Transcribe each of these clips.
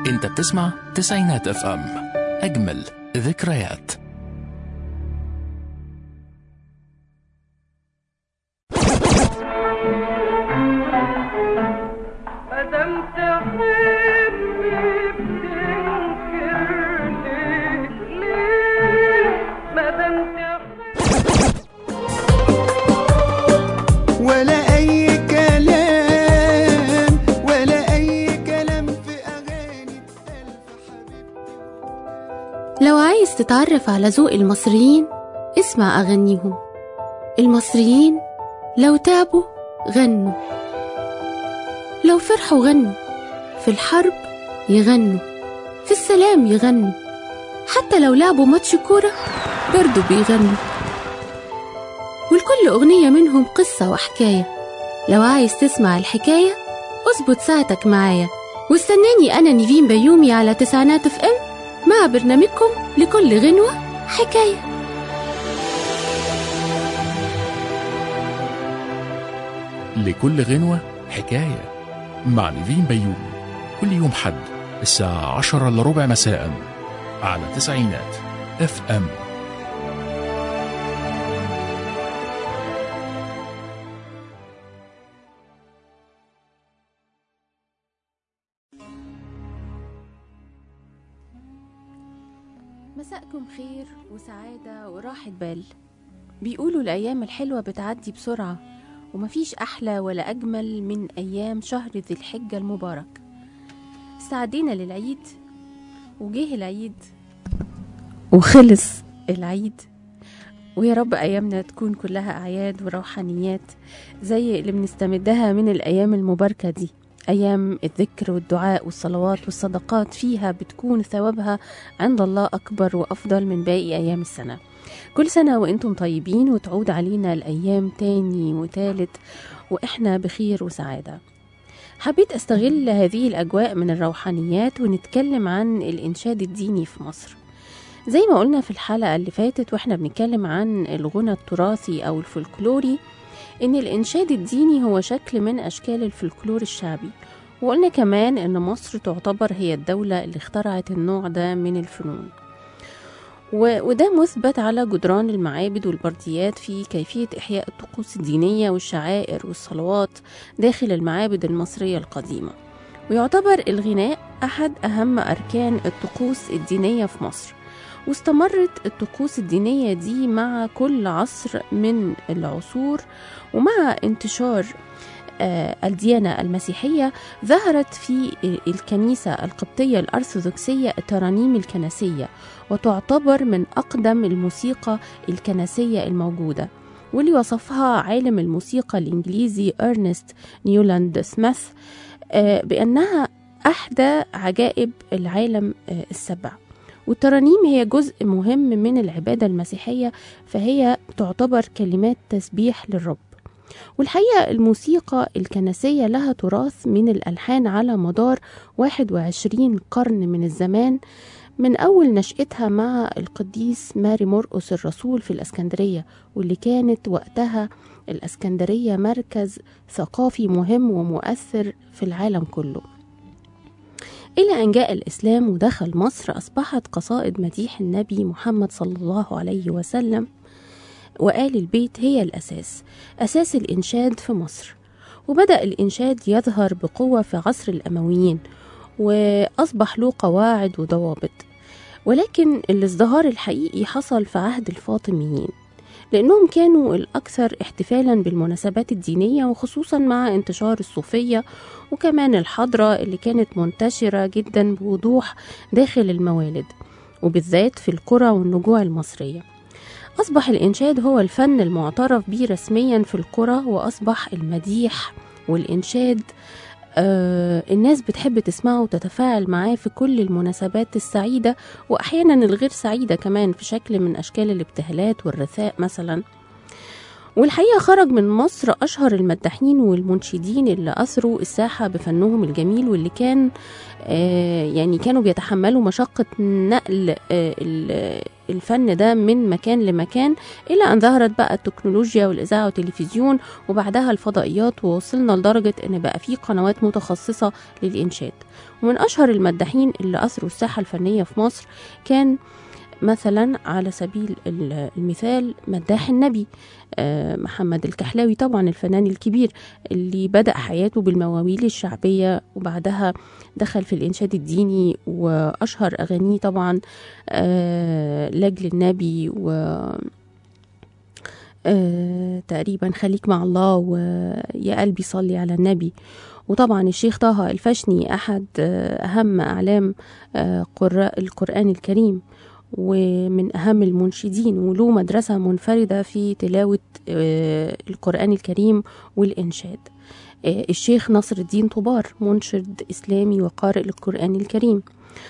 انت بتسمع تسعينات اف ام اجمل ذكريات مادام تحبني بتنكرني ليه مادام تحبني ولا أي كلام ولا أي كلام في أغاني ألف حبيبتي لو عايز تتعرف على ذوق المصريين اسمع أغانيهم المصريين لو تعبوا غنوا لو فرحوا غنوا في الحرب يغنوا في السلام يغنوا حتى لو لعبوا ماتش كورة برضو بيغنوا ولكل أغنية منهم قصة وحكاية لو عايز تسمع الحكاية اظبط ساعتك معايا واستناني أنا نيفين بيومي على تسعينات اف ام مع برنامجكم لكل غنوة حكاية لكل غنوة حكاية مع نيفين بيومي كل يوم حد الساعة عشرة إلا ربع مساء على تسعينات اف ام مساءكم خير وسعادة وراحة بال بيقولوا الأيام الحلوة بتعدي بسرعة ومفيش أحلى ولا أجمل من أيام شهر ذي الحجة المبارك استعدينا للعيد وجه العيد وخلص العيد ويا رب أيامنا تكون كلها أعياد وروحانيات زي اللي بنستمدها من الأيام المباركة دي أيام الذكر والدعاء والصلوات والصدقات فيها بتكون ثوابها عند الله أكبر وأفضل من باقي أيام السنة كل سنة وإنتم طيبين وتعود علينا الأيام تاني وتالت وإحنا بخير وسعادة حبيت أستغل هذه الأجواء من الروحانيات ونتكلم عن الإنشاد الديني في مصر زي ما قلنا في الحلقة اللي فاتت وإحنا بنتكلم عن الغنى التراثي أو الفولكلوري إن الإنشاد الديني هو شكل من أشكال الفولكلور الشعبي وقلنا كمان إن مصر تعتبر هي الدولة اللي اخترعت النوع ده من الفنون و- وده مثبت على جدران المعابد والبرديات في كيفية إحياء الطقوس الدينية والشعائر والصلوات داخل المعابد المصرية القديمة ويعتبر الغناء أحد أهم أركان الطقوس الدينية في مصر واستمرت الطقوس الدينية دي مع كل عصر من العصور ومع انتشار آه، الديانة المسيحية ظهرت في الكنيسة القبطية الأرثوذكسية الترانيم الكنسية وتعتبر من أقدم الموسيقى الكنسية الموجودة واللي وصفها عالم الموسيقى الإنجليزي أرنست نيولاند سميث آه، بأنها أحدى عجائب العالم آه، السبع والترانيم هي جزء مهم من العبادة المسيحية فهي تعتبر كلمات تسبيح للرب والحقيقة الموسيقى الكنسية لها تراث من الألحان على مدار 21 قرن من الزمان من أول نشأتها مع القديس ماري مرقس الرسول في الأسكندرية واللي كانت وقتها الأسكندرية مركز ثقافي مهم ومؤثر في العالم كله إلى أن جاء الإسلام ودخل مصر أصبحت قصائد مديح النبي محمد صلى الله عليه وسلم وآل البيت هي الأساس أساس الإنشاد في مصر وبدأ الإنشاد يظهر بقوة في عصر الأمويين وأصبح له قواعد وضوابط ولكن الازدهار الحقيقي حصل في عهد الفاطميين لأنهم كانوا الأكثر احتفالا بالمناسبات الدينية وخصوصا مع انتشار الصوفية وكمان الحضرة اللي كانت منتشرة جدا بوضوح داخل الموالد وبالذات في القرى والنجوع المصرية أصبح الإنشاد هو الفن المعترف به رسميا في القرى وأصبح المديح والإنشاد آه الناس بتحب تسمعه وتتفاعل معاه في كل المناسبات السعيدة وأحيانا الغير سعيدة كمان في شكل من أشكال الابتهالات والرثاء مثلا والحقيقة خرج من مصر أشهر المداحين والمنشدين اللي أثروا الساحة بفنهم الجميل واللي كان آه يعني كانوا بيتحملوا مشقة نقل آه ال- الفن ده من مكان لمكان إلى أن ظهرت بقى التكنولوجيا والإذاعة والتلفزيون وبعدها الفضائيات ووصلنا لدرجة إن بقى في قنوات متخصصة للإنشاد ومن أشهر المداحين اللي أثروا الساحة الفنية في مصر كان مثلا على سبيل ال- المثال مداح النبي آه، محمد الكحلاوي طبعا الفنان الكبير اللي بدأ حياته بالمواويل الشعبية وبعدها دخل في الإنشاد الديني وأشهر أغانيه طبعا آه، لأجل النبي و آه، تقريبا خليك مع الله ويا قلبي صلي على النبي وطبعا الشيخ طه الفشني أحد آه، أهم أعلام آه، قراء القرآن الكريم ومن أهم المنشدين وله مدرسة منفردة في تلاوة آه، القرآن الكريم والإنشاد آه، الشيخ نصر الدين طبار منشد إسلامي وقارئ للقرآن الكريم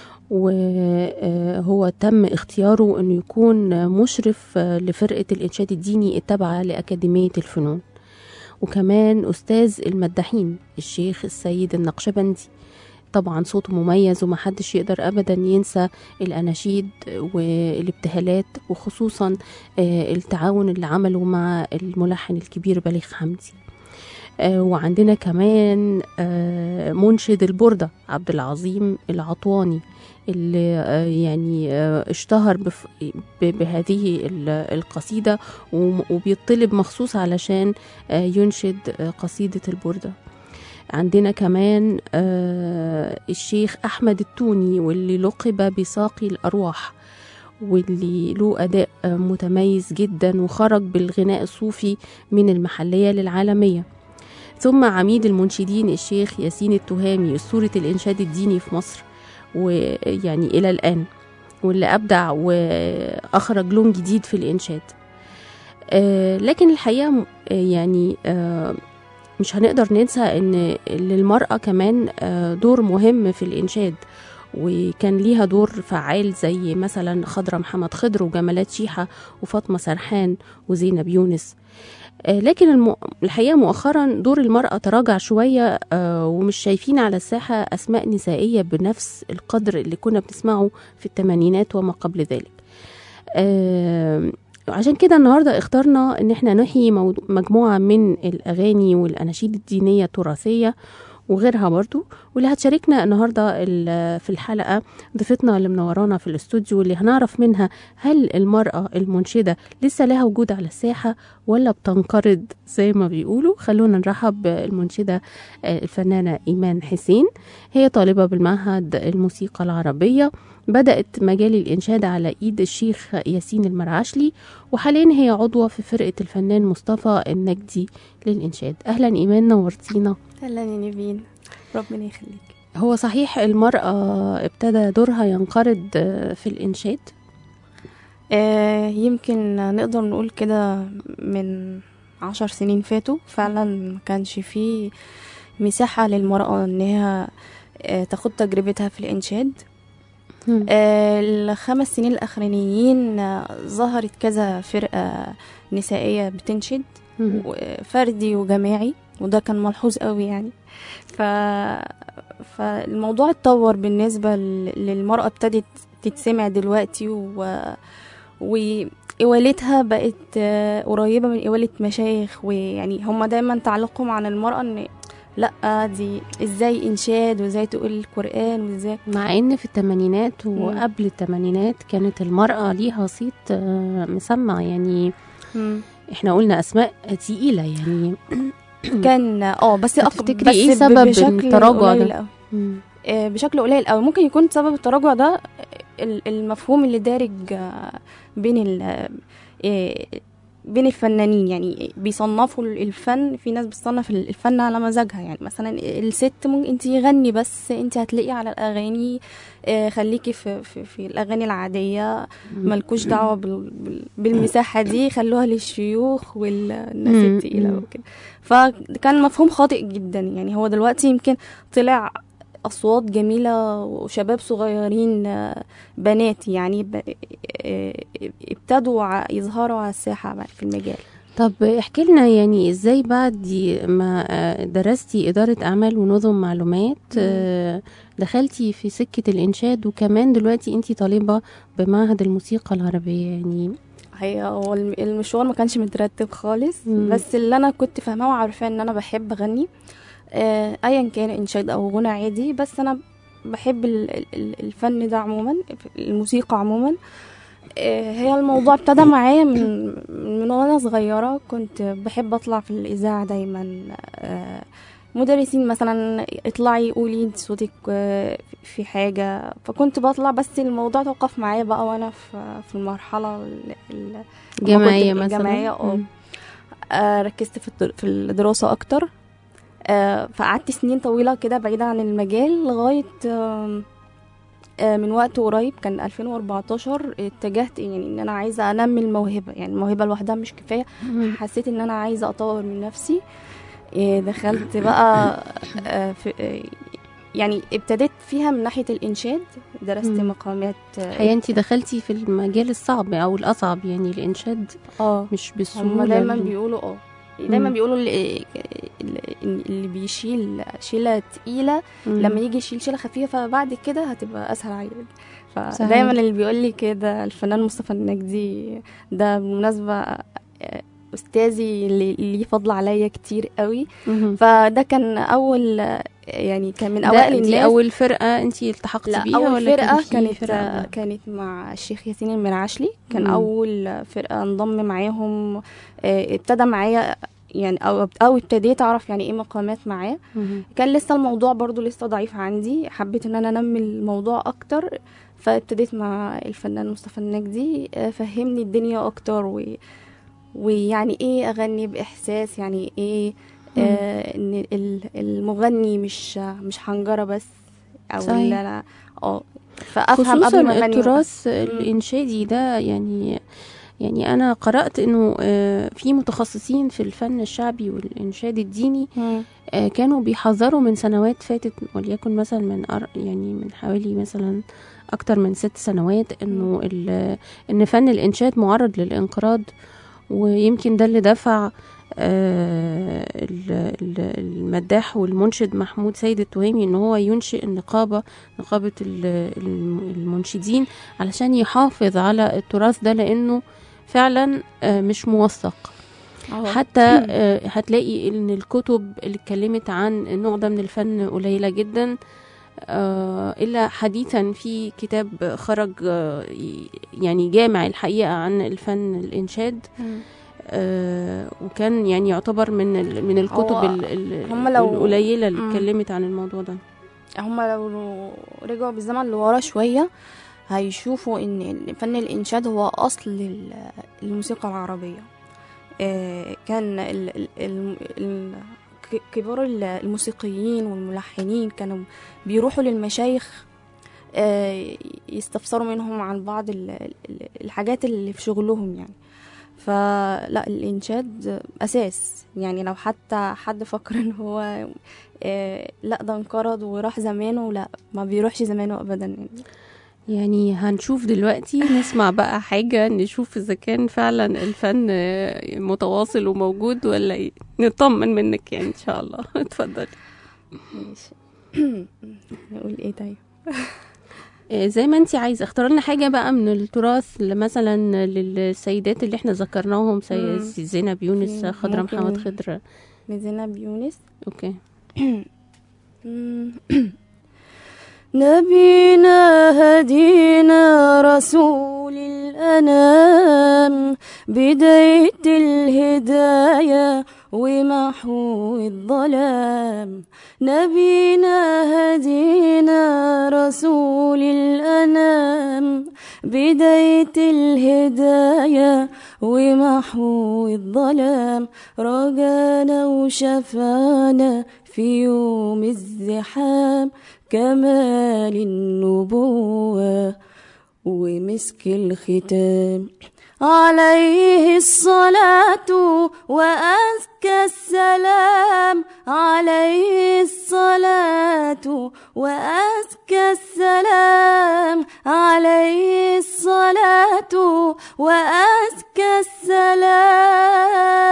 وهو تم اختياره أنه يكون مشرف آه، لفرقة الإنشاد الديني التابعة لأكاديمية الفنون وكمان أستاذ المداحين الشيخ السيد النقشبندي طبعا صوته مميز ومحدش يقدر أبدا ينسى الأناشيد والابتهالات وخصوصا آه، التعاون اللي عمله مع الملحن الكبير بليغ حمدي آه، وعندنا كمان آه، منشد البردة عبد العظيم العطواني اللي آه، يعني آه، اشتهر بف- ب- بهذه ال- القصيدة وم- وبيطلب مخصوص علشان آه، ينشد آه، قصيدة البردة عندنا كمان آه، الشيخ أحمد التوني واللي لقب بساقي الأرواح واللي له أداء آه، متميز جدا وخرج بالغناء الصوفي من المحلية للعالمية ثم عميد المنشدين الشيخ ياسين التهامي أسطورة الإنشاد الديني في مصر ويعني إلى الآن واللي أبدع وأخرج لون جديد في الإنشاد آه، لكن الحقيقة م- آه، يعني آه، مش هنقدر ننسى ان للمرأة كمان آه، دور مهم في الإنشاد وكان ليها دور فعال زي مثلا خضرة محمد خضر وجمالات شيحة وفاطمة سرحان وزينب يونس آه، لكن الم... الحقيقة مؤخرا دور المرأة تراجع شوية آه، ومش شايفين على الساحة أسماء نسائية بنفس القدر اللي كنا بنسمعه في الثمانينات وما قبل ذلك آه، عشان كده النهاردة اخترنا ان احنا نحيي موضوع مجموعة من الأغاني والأناشيد الدينية التراثية وغيرها برضو واللي هتشاركنا النهاردة ال- في الحلقة ضيفتنا اللي منورانا في الاستوديو واللي هنعرف منها هل المرأة المنشدة لسه لها وجود على الساحة ولا بتنقرض زي ما بيقولوا خلونا نرحب بالمنشدة آه، الفنانة إيمان حسين هي طالبة بالمعهد الموسيقى العربية بدأت مجال الإنشاد على إيد الشيخ ياسين المرعشلي وحاليا هي عضوة في فرقة الفنان مصطفى النجدي للإنشاد أهلا إيمان نورتينا اهلا يا نيفين ربنا يخليك هو صحيح المرأة ابتدى دورها ينقرض آه، في الإنشاد آه يمكن نقدر نقول كده من عشر سنين فاتوا فعلا ما كانش فيه مساحة للمرأة ان هي آه تاخد تجربتها في الإنشاد مم. آه الخمس سنين الأخرانيين آه ظهرت كذا فرقة نسائية بتنشد مم. فردي وجماعي وده كان ملحوظ قوي يعني ف... فالموضوع اتطور بالنسبة ل- للمرأة ابتدت تتسمع دلوقتي و... وإوالتها بقت آه، قريبة من إوالة مشايخ ويعني هما دايما تعليقهم عن المرأة ان لا دي ازاي انشاد وازاي تقول القرآن وازاي مع ان في الثمانينات وقبل الثمانينات كانت المرأة ليها صيت آه، مسمع يعني مم. احنا قلنا اسماء تقيلة يعني كان اه بس أق... تفتكري بس إيه ب- سبب بشكل التراجع قليل ده؟ أوي. مم. آه، بشكل قليل قوي ممكن يكون سبب التراجع ده ال- المفهوم اللي دارج آه، بين ال آه، بين الفنانين يعني بيصنفوا الفن في ناس بتصنف الفن على مزاجها يعني مثلا الست ممكن انت يغني بس انت هتلاقي على الاغاني آه، خليكي في, في, في الاغاني العاديه ملكوش دعوه بال- بال- بالمساحه دي خلوها للشيوخ والناس مم. التقيله مم. وكده فكان مفهوم خاطئ جدا يعني هو دلوقتي يمكن طلع أصوات جميلة وشباب صغيرين آه، بنات يعني ب- آه، ابتدوا ع- يظهروا على الساحة بقى في المجال طب احكي لنا يعني ازاي بعد ما آه، درستي إدارة أعمال ونظم معلومات آه، دخلتي في سكة الإنشاد وكمان دلوقتي انتي طالبة بمعهد الموسيقى العربية يعني هي هو الم- المشوار ما كانش مترتب خالص مم. بس اللي انا كنت فاهماه وعارفاه ان انا بحب اغني آه، ايا كان انشاد او غنى عادي بس انا بحب ال- ال- ال- الفن ده عموما الموسيقى عموما آه، هي الموضوع ابتدى معايا من من وانا صغيره كنت بحب اطلع في الاذاعه دايما آه، مدرسين مثلا اطلعي قولي انت صوتك آه، في حاجه فكنت بطلع بس الموضوع توقف معايا بقى وانا في في المرحله ال- ال- جماعية كنت مثلا جماعية، اه. مم. آه، ركزت في الدر- في الدراسة أكتر آه، فقعدت سنين طويلة كده بعيدة عن المجال لغاية آم، آه، من وقت قريب كان 2014 اتجهت يعني ان انا عايزه انمي الموهبه يعني الموهبه لوحدها مش كفايه مم. حسيت ان انا عايزه اطور من نفسي إيه، دخلت بقى آه، في آه، يعني ابتديت فيها من ناحيه الانشاد درست مم. مقامات آه، الحقيقة انتي دخلتي في المجال الصعب أو الأصعب يعني الإنشاد اه مش هما بالسهولة دايما اللي- بيقولوا اه دايما مم. بيقولوا اللي, اللي- اللي بيشيل شيله تقيله مم. لما يجي يشيل شيله خفيفه فبعد كده هتبقى اسهل عليه صحيح. فدايما اللي بيقول لي كده الفنان مصطفى النجدي ده بالمناسبه آه، استاذي اللي اللي ليه فضل عليا كتير قوي مم. فده كان اول آه، يعني كان من ده اوائل دي الناس أول فرقة انتي التحقتي لا بيها اول ولا فرقه كان في كانت فرقة آه، قبلها؟ كانت مع الشيخ ياسين المنعشلي كان مم. اول فرقه انضم معاهم آه، ابتدى معايا يعني او او ابتديت اعرف يعني ايه مقامات معاه مم. كان لسه الموضوع برضو لسه ضعيف عندي حبيت ان انا انمي الموضوع اكتر فابتديت مع الفنان مصطفى النجدي آه، فهمني الدنيا اكتر و... ويعني ايه اغني باحساس يعني ايه آه ان ال- المغني مش مش حنجره بس او صحيح. لا لا اه فافهم خصوصا قبل ما اغني التراث الإنشادي ده يعني يعني أنا قرأت إنه آه، في متخصصين في الفن الشعبي والإنشاد الديني مم. آه، كانوا بيحذروا من سنوات فاتت وليكن مثلا من أر- يعني من حوالي مثلا أكتر من ست سنوات إنه ال- إن فن الإنشاد معرض للانقراض ويمكن ده اللي دفع آه، ال- ال- المداح والمنشد محمود سيد التهامي ان هو ينشئ النقابه نقابه ال- الم- المنشدين علشان يحافظ على التراث ده لانه فعلا آه، مش موثق اه. حتى آه، هتلاقي ان الكتب اللي اتكلمت عن النوع ده من الفن قليله جدا آه، الا حديثا في كتاب خرج آه، ي- يعني جامع الحقيقه عن الفن الانشاد مم. آه، وكان يعني يعتبر من ال- من الكتب هو ال- ال- هم لو- القليله اللي مم. اتكلمت عن الموضوع ده هما لو رجعوا بالزمن لورا شوية هيشوفوا ان فن الانشاد هو اصل ال- الموسيقى العربية آه، كان ال ال ال ال ك- كبار ال- الموسيقيين والملحنين كانوا بيروحوا للمشايخ آه، يستفسروا منهم عن بعض ال- ال- الحاجات اللي في شغلهم يعني فلا الانشاد اساس يعني لو حتى حد فكر ان هو آه، لا ده انقرض وراح زمانه لا ما بيروحش زمانه ابدا يعني يعني هنشوف دلوقتي نسمع بقى حاجة نشوف إذا كان فعلا الفن آه، متواصل وموجود ولا إيه نطمن منك يعني إن شاء الله اتفضلي ماشي نقول ايه طيب آه، زي ما انت عايزة اختار لنا حاجة بقى من التراث مثلا للسيدات اللي احنا ذكرناهم مم. سي زينب يونس في- خضرة ممكن- محمد خضر لزينب يونس اوكي نبينا هدينا رسول الأنام بداية الهداية ومحو الظلام نبينا هدينا رسول الأنام بداية الهداية ومحو الظلام رجانا وشفانا في يوم الزحام كمال النبوة ومسك الختام عليه الصلاة وأزكى السلام عليه الصلاة وأزكى السلام عليه الصلاة وأزكى السلام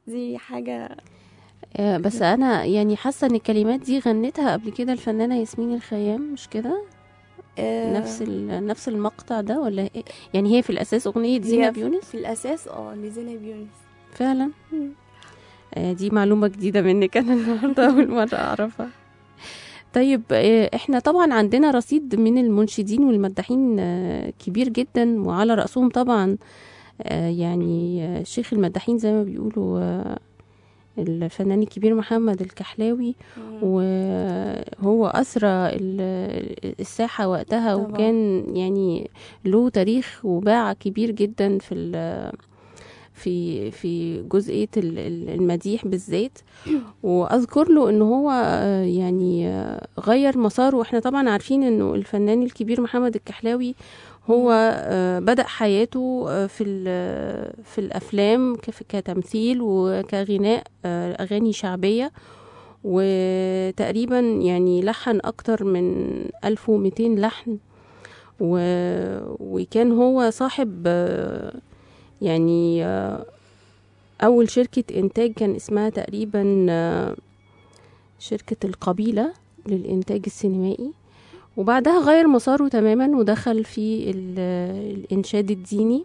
دي حاجة آه، بس انا يعني حاسه ان الكلمات دي غنتها قبل كده الفنانه ياسمين الخيام مش كده آه، نفس ال- نفس المقطع ده ولا إيه؟ يعني هي في الاساس اغنيه هي زينب في- يونس في الأساس اه لزينب يونس فعلا مم. آه، دي معلومة جديدة منك أنا النهاردة أول مرة أعرفها طيب آه، احنا طبعا عندنا رصيد من المنشدين والمداحين آه، كبير جدا وعلى رأسهم طبعا آه، يعني آه، شيخ المداحين زي ما بيقولوا آه، الفنان الكبير محمد الكحلاوي وهو أسرى ال- الساحة وقتها طبعاً. وكان يعني له تاريخ وباع كبير جدا في ال- في في جزئية ال- ال- المديح بالذات وأذكر له إن هو آه، يعني آه، غير مساره وإحنا طبعا عارفين إنه الفنان الكبير محمد الكحلاوي هو آه، بدأ حياته آه، في ال- في الأفلام كف- كتمثيل وكغناء آه، أغاني شعبية وتقريبا يعني لحن أكتر من 1200 لحن و... وكان هو صاحب آه، يعني آه، أول شركة إنتاج كان اسمها تقريبا آه، شركة القبيلة للإنتاج السينمائي وبعدها غير مساره تماما ودخل في ال- الإنشاد الديني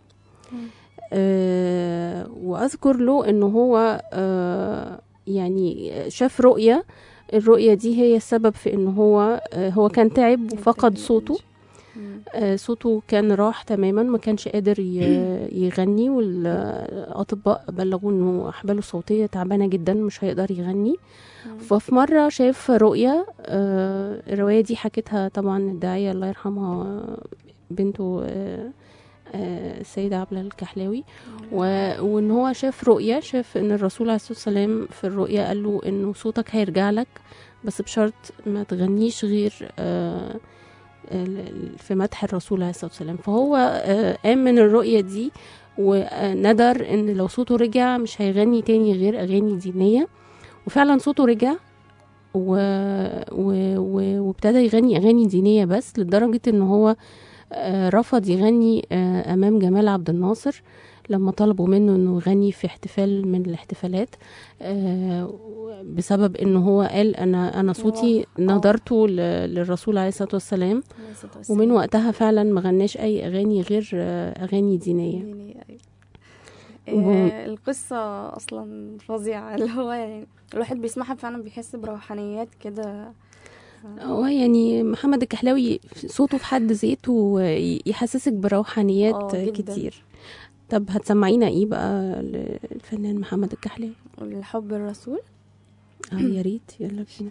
آه، وأذكر له إنه هو آه، يعني شاف رؤية الرؤية دي هي السبب في إنه هو آه، هو كان تعب وفقد صوته مم. آه، صوته كان راح تماما ما كانش قادر ي- يغني والأطباء بلغوه إنه أحباله الصوتية تعبانة جدا مش هيقدر يغني ففي مرة شاف رؤية آه، الرواية دي حكتها طبعا الداعية الله يرحمها آه، بنته آه، آه، السيدة عبلة الكحلاوي و- وان هو شاف رؤية شاف ان الرسول عليه الصلاة والسلام في الرؤية قال له انه صوتك هيرجع لك بس بشرط ما تغنيش غير آه، ال- في مدح الرسول عليه الصلاة والسلام فهو آه، قام من الرؤية دي وندر ان لو صوته رجع مش هيغني تاني غير اغاني دينية وفعلا صوته رجع و... و... و... وابتدى يغني اغاني دينيه بس لدرجه ان هو آه، رفض يغني آه، امام جمال عبد الناصر لما طلبوا منه انه يغني في احتفال من الاحتفالات آه، بسبب انه هو قال انا انا صوتي آه. نظرته ل- للرسول عليه الصلاه والسلام عليه الصلاة والسلام. ومن وقتها فعلا ما غناش اي اغاني غير آه، اغاني دينيه دينية، أيوة. وهو- آه، القصة أصلا فظيعة اللي هو يعني الواحد بيسمعها فعلا بيحس بروحانيات كده هو يعني محمد الكحلاوي صوته في حد ذاته يحسسك بروحانيات آه، جداً. كتير طب هتسمعينا ايه بقى للفنان محمد الكحلاوي الحب الرسول اه يا ريت يلا بينا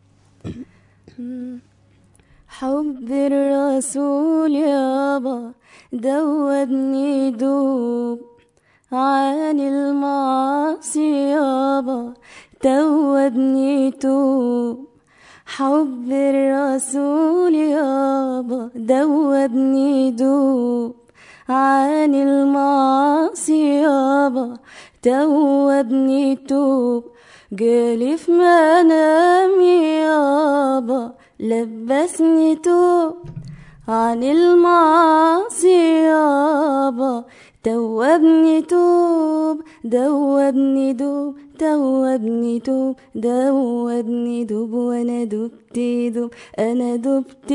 حب الرسول يابا دوبني دوب عن المعاصي يابا توبني توب حب الرسول يابا دوبني دوب عن المعاصي يابا توبني توب جالي في منامي يابا لبسني توب عن المعاصي يابا توبني توب دوبني دوب توبني توب دوبني دوب وانا دبت دوب انا دبت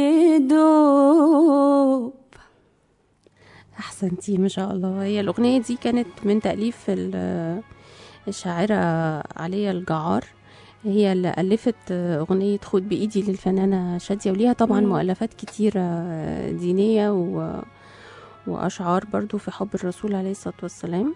دوب احسنتي ما شاء الله هي الاغنيه دي كانت من تاليف ال- الشاعره عليا الجعار هي اللي ألفت أغنية خد بإيدي للفنانة شادية وليها طبعا مم. مؤلفات كتيرة دينية و... وأشعار برضو في حب الرسول عليه الصلاة والسلام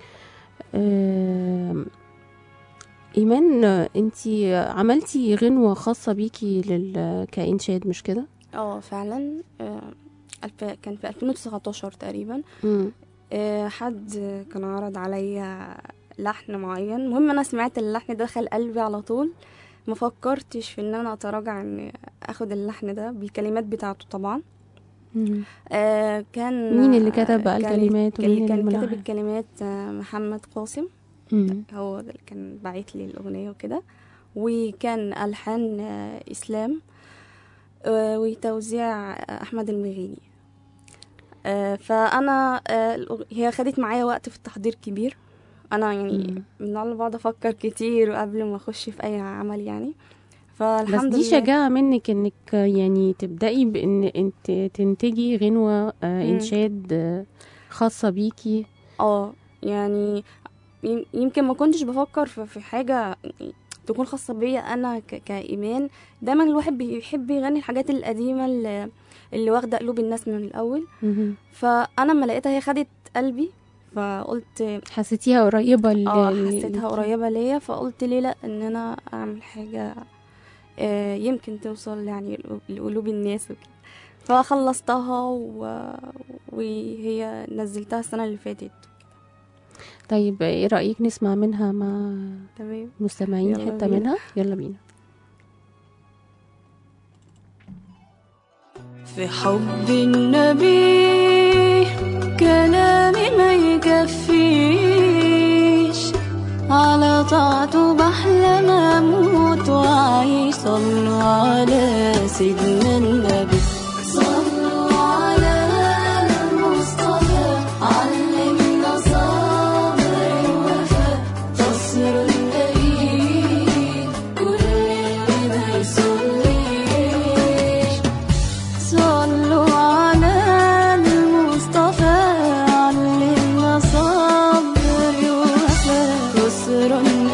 آم، إيمان انتي عملتي غنوة خاصة بيكي لل... كإنشاد مش كده؟ اه فعلا آه، الف... كان في 2019 تقريبا مم. آه، حد كان عرض عليا لحن معين المهم انا سمعت اللحن دخل قلبي على طول ما فكرتش في ان انا اتراجع ان اخد اللحن ده بالكلمات بتاعته طبعا مم. آه كان مين اللي كتب بقى كان- الكلمات اللي ومين كان اللي كاتب ملحن؟ الكلمات آه، محمد قاسم مم. هو ده اللي كان باعت لي الأغنية وكده وكان ألحان آه، إسلام آه، وتوزيع آه، أحمد المغيني آه، فأنا آه، الأغ- هي خدت معايا وقت في التحضير كبير انا يعني مم. من النوع اللي بقعد افكر كتير قبل ما اخش في اي عمل يعني بس فالحمد دي لله شجاعة منك انك يعني تبدأي بان انت تنتجي غنوة آه، مم. انشاد آه، خاصة بيكي اه يعني يم- يمكن ما كنتش بفكر في في حاجه تكون خاصه بيا انا ك- كايمان دايما الواحد بيحب يغني الحاجات القديمه اللي, اللي واخده قلوب الناس من الاول مهم. فانا لما لقيتها هي خدت قلبي فقلت حسيتيها قريبة ل- اه ل- حسيتها ليكي؟ قريبه ليا فقلت ليه لا ان انا اعمل حاجه آه، يمكن توصل يعني لقلوب الناس وكده فخلصتها و... وهي نزلتها السنه اللي فاتت طيب ايه رأيك نسمع منها مع تمام المستمعين يلا حتة بينا. منها يلا بينا في حب النبي كلامي ما يكفيش على طاعته بحلم اموت واعيش صلوا على سيدنا النبي صلوا على المصطفى علمنا صبر الوفاء قصر النبي كل اللي ما يصليش صلوا على المصطفى علمنا صبر ووفاء خسر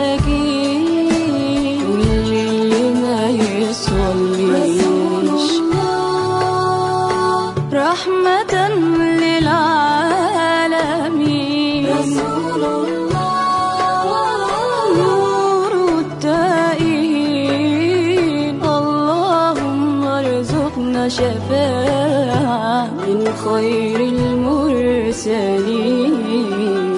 أكيد واللي ما يصليش رحمة للعالمين رسول الله نور التائهين اللهم ارزقنا شفاعة من خير المرسلين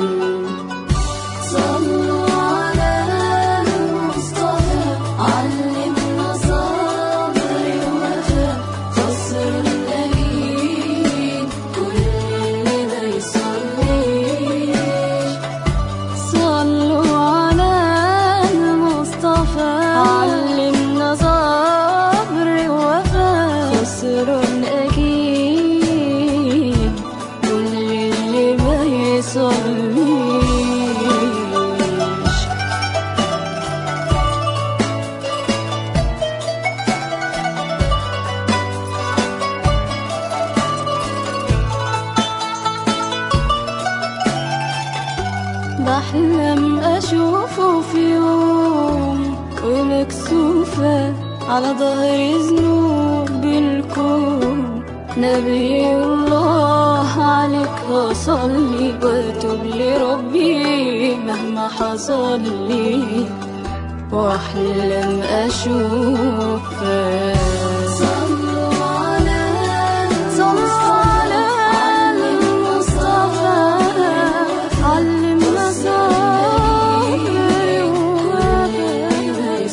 صلوا على المصطفى علمنا صبر الوفاء خسر الليل كل اللي ما يصليش صلوا على المصطفى علمنا صبر ووفاء خسر أكيد كل اللي ما يصليش بحلم أشوفه في يوم ومكسوفة على ظهر ذنوب الكون نبي الله عليك أصلي وأتوب لربي مهما حصل لي وأحلم أشوفك صلوا على صلوا على المصطفى علمنا صبر ووفاء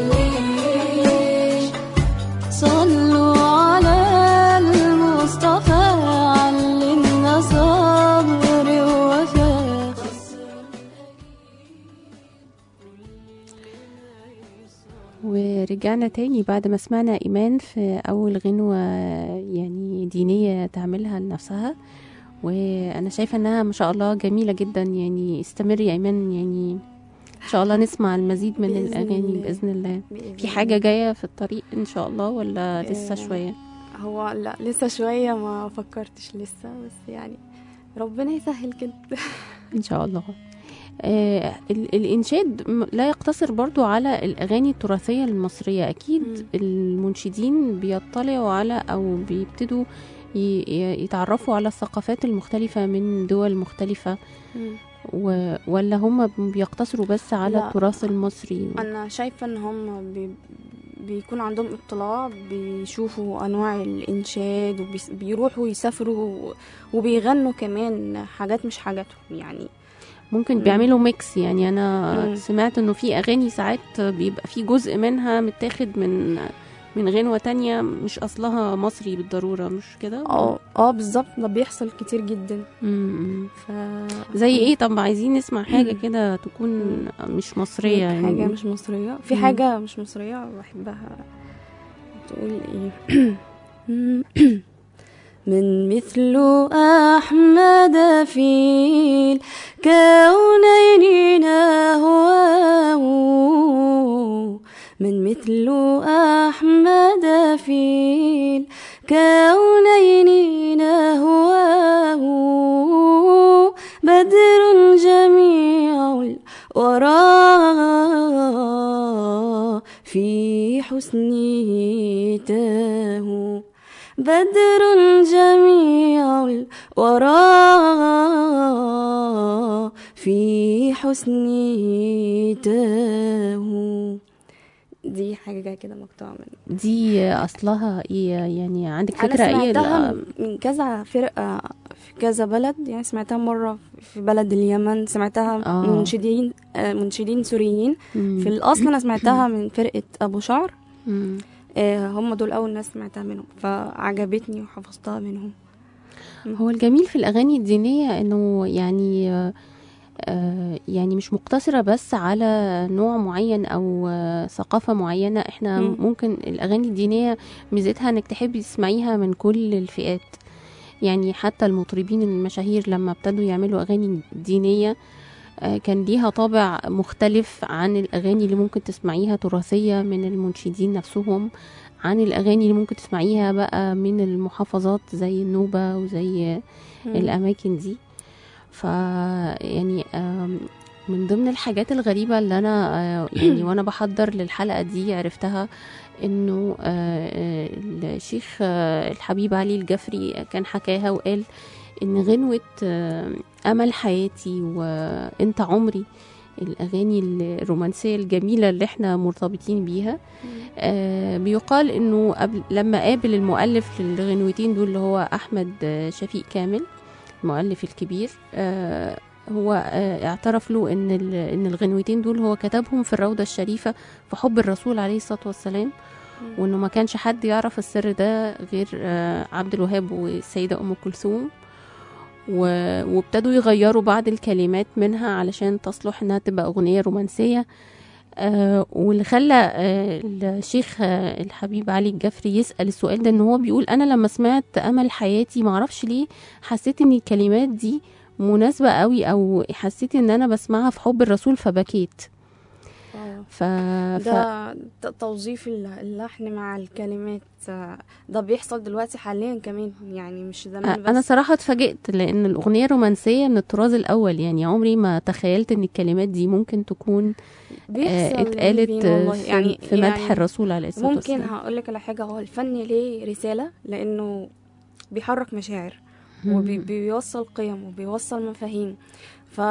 صلوا على المصطفى علمنا صبر ووفاء ورجعنا تاني بعد ما سمعنا إيمان في أول غنوة يعني دينية تعملها لنفسها وأنا شايفة إنها ما شاء الله جميلة جدا يعني استمري يا إيمان يعني إن شاء الله نسمع المزيد من بإذن الأغاني الله. بإذن الله بإذن في حاجة جاية في الطريق إن شاء الله ولا لسه آه، شوية هو لا لسه شوية ما فكرتش لسه بس يعني ربنا يسهل كده إن شاء الله آه ال- الإنشاد م- لا يقتصر برضو على الأغاني التراثية المصرية أكيد مم. المنشدين بيطلعوا على أو بيبتدوا ي- ي- يتعرفوا على الثقافات المختلفة من دول مختلفة و... ولا هم بيقتصروا بس على لا. التراث المصري انا شايفه ان هم بي بيكون عندهم اطلاع بيشوفوا انواع الانشاد وبيروحوا يسافروا وبيغنوا كمان حاجات مش حاجاتهم يعني ممكن مم. بيعملوا ميكس يعني أنا مم. سمعت إنه في أغاني ساعات بيبقى في جزء منها متاخد من من غنوة تانية مش أصلها مصري بالضرورة مش كده؟ اه اه بالظبط ده بيحصل كتير جدا مم. ف زي ايه طب عايزين نسمع حاجة كده تكون مش مصرية يعني حاجه مش مصريه في مم. حاجه مش مصريه بحبها تقول ايه من مثل أحمد في الكونين نهواه من مثل أحمد في الكونين نهواه بدر جميع الورى في حسنه تاه بدر جميع الورى في حسنه تاه دي حاجة كده مقطوعة من دي اصلها ايه يعني عندك أنا فكره ايه سمعتها ال- من كذا فرقة في كذا بلد يعني سمعتها مرة في بلد اليمن سمعتها آه. من منشدين آه، منشدين سوريين مم. في الأصل أنا سمعتها من فرقة أبو شعر مم. آه، هم دول أول ناس سمعتها منهم فعجبتني وحفظتها منهم هو الجميل في الأغاني الدينية إنه يعني آه، آه، يعني مش مقتصرة بس على نوع معين أو آه، ثقافة معينة إحنا مم. ممكن الأغاني الدينية ميزتها إنك تحبي تسمعيها من كل الفئات يعني حتى المطربين المشاهير لما ابتدوا يعملوا أغاني دينية آه، كان ليها طابع مختلف عن الأغاني اللي ممكن تسمعيها تراثية من المنشدين نفسهم عن الأغاني اللي ممكن تسمعيها بقى من المحافظات زي النوبة وزي الأماكن دي ف يعني آم، من ضمن الحاجات الغريبة اللي أنا آه، يعني وأنا بحضر للحلقة دي عرفتها إنه آه، آه، الشيخ آه، الحبيب علي الجفري كان حكاها وقال إن غنوة آه، أمل حياتي وأنت عمري الأغاني الرومانسية الجميلة اللي احنا مرتبطين بيها آه بيقال انه قبل لما قابل المؤلف للغنوتين دول اللي هو احمد آه، شفيق كامل المؤلف الكبير آه هو آه اعترف له ان ال- ان الغنوتين دول هو كتبهم في الروضه الشريفه في حب الرسول عليه الصلاه والسلام وانه ما كانش حد يعرف السر ده غير آه عبد الوهاب والسيده ام كلثوم و- وابتدوا يغيروا بعض الكلمات منها علشان تصلح انها تبقى اغنيه رومانسيه آه واللي خلى آه الشيخ آه الحبيب علي الجفري يسأل السؤال ده ان هو بيقول انا لما سمعت امل حياتي معرفش ليه حسيت ان الكلمات دي مناسبة قوي او حسيت ان انا بسمعها في حب الرسول فبكيت آه. ف... ف... ده ده توظيف الل- اللحن مع الكلمات آه، ده بيحصل دلوقتي حاليا كمان يعني مش زمان بس انا صراحة اتفاجئت لان الاغنية الرومانسية من الطراز الاول يعني عمري ما تخيلت ان الكلمات دي ممكن تكون بيحصل آه اتقالت بين والله. في, يعني في مدح يعني الرسول عليه الصلاة ممكن والسلام هقول لك على حاجه هو الفن ليه رساله لانه بيحرك مشاعر مم. وبيوصل قيم وبيوصل مفاهيم ف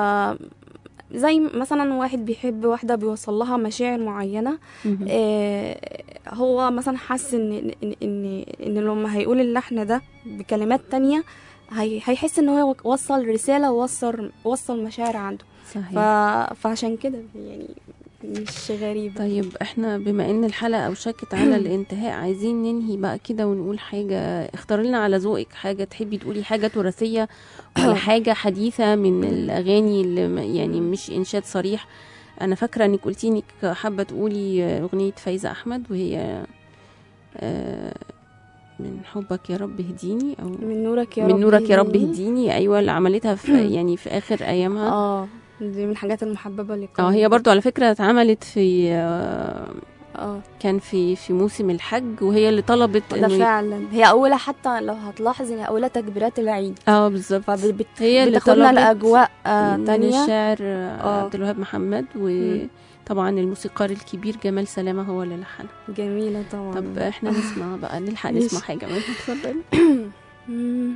زي مثلا واحد بيحب واحده بيوصل لها مشاعر معينه مهم. آه هو مثلا حس ان ان ان, إن لما هيقول اللحن ده بكلمات تانية هي هيحس ان هو وصل رساله ووصل وصل مشاعر عنده ف... صحيح فعشان كده يعني مش غريبه طيب احنا بما ان الحلقة اوشكت على الانتهاء عايزين ننهي بقى كده ونقول حاجة اختار لنا على ذوقك حاجة تحبي تقولي حاجة تراثية ولا حاجة حديثة من الاغاني اللي م- يعني مش انشاد صريح انا فاكرة انك قلتي انك حابة تقولي اغنية فايزة احمد وهي آه، من حبك يا رب هديني او من نورك يا رب من نورك يا رب هديني. هديني ايوه اللي عملتها في يعني في اخر ايامها اه دي من الحاجات المحببه اللي اه هي برضو على فكرة اتعملت في آه، اه كان في في موسم الحج وهي اللي طلبت ده انه ي- فعلا هي اولها حتى لو هتلاحظ ان هي اولها تكبيرات العيد اه بالظبط فبت... هي اللي بتاخدنا طلبت لاجواء آه من تانية الشاعر آه، آه. عبد الوهاب محمد وطبعا الموسيقار الكبير جمال سلامة هو اللي لحنها جميله طبعا طب احنا نسمع بقى نلحق ماشي. نسمع حاجة منها اتفضل مم.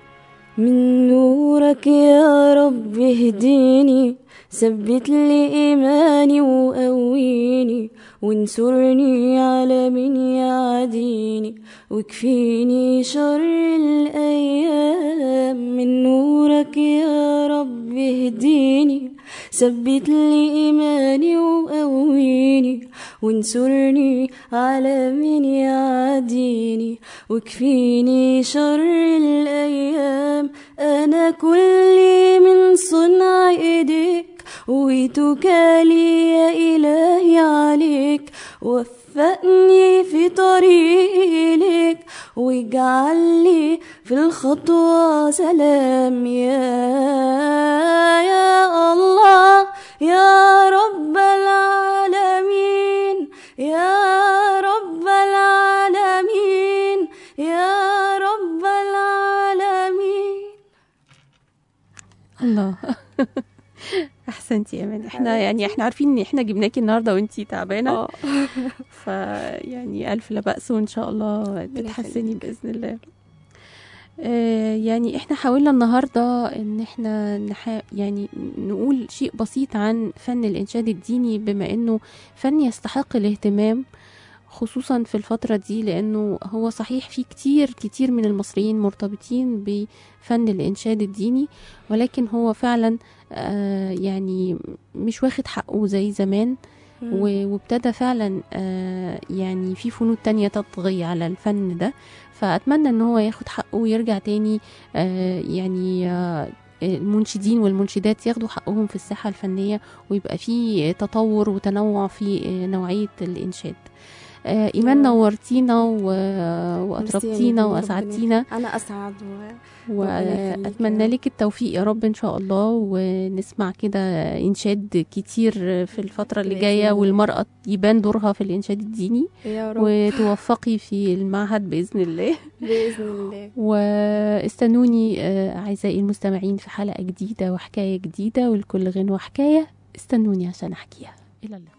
من نورك يا رب اهديني ثبت لي إيماني وقويني وانصرني على من يعاديني وكفيني شر الأيام من نورك يا رب اهديني ثبت لي إيماني وقويني وانصرني على من يعاديني وكفيني شر الأيام أنا كلي من صنع إيديك وتكالي يا إلهي عليك وفقني في طريق إليك واجعل لي في الخطوة سلام يا يا الله يا رب العالمين يا رب العالمين يا رب العالمين الله احسنتي يا امان احنا يعني احنا عارفين ان احنا جبناكي النهارده وانتي تعبانه اه فيعني الف لا باس وان شاء الله تتحسني يخليك. باذن الله آه، يعني احنا حاولنا النهارده ان احنا نحا يعني نقول شيء بسيط عن فن الانشاد الديني بما انه فن يستحق الاهتمام خصوصا في الفترة دي لأنه هو صحيح في كتير كتير من المصريين مرتبطين بفن الإنشاد الديني ولكن هو فعلا آه يعني مش واخد حقه زي زمان و- وابتدى فعلا آه، يعني في فنون تانية تطغي على الفن ده فأتمنى ان هو ياخد حقه ويرجع تاني آه، يعني آه، المنشدين والمنشدات ياخدوا حقهم في الساحة الفنية ويبقى في تطور وتنوع في آه، نوعية الإنشاد آه، إيمان يا رب. نورتينا و- ميرسي يا وأطربتينا نجوى، ربنا وأسعدتينا انا اسعد و... ربنا يخليك واتمنى يا لك التوفيق يا رب ان شاء الله ونسمع كده انشاد كتير في الفتره اللي بإذن جايه الله. والمراه يبان دورها في الانشاد الديني يا رب وتوفقي في المعهد باذن الله باذن الله واستنوني آه، اعزائي المستمعين في حلقه جديده وحكايه جديده ولكل غنوه حكايه استنوني عشان احكيها الى اللقاء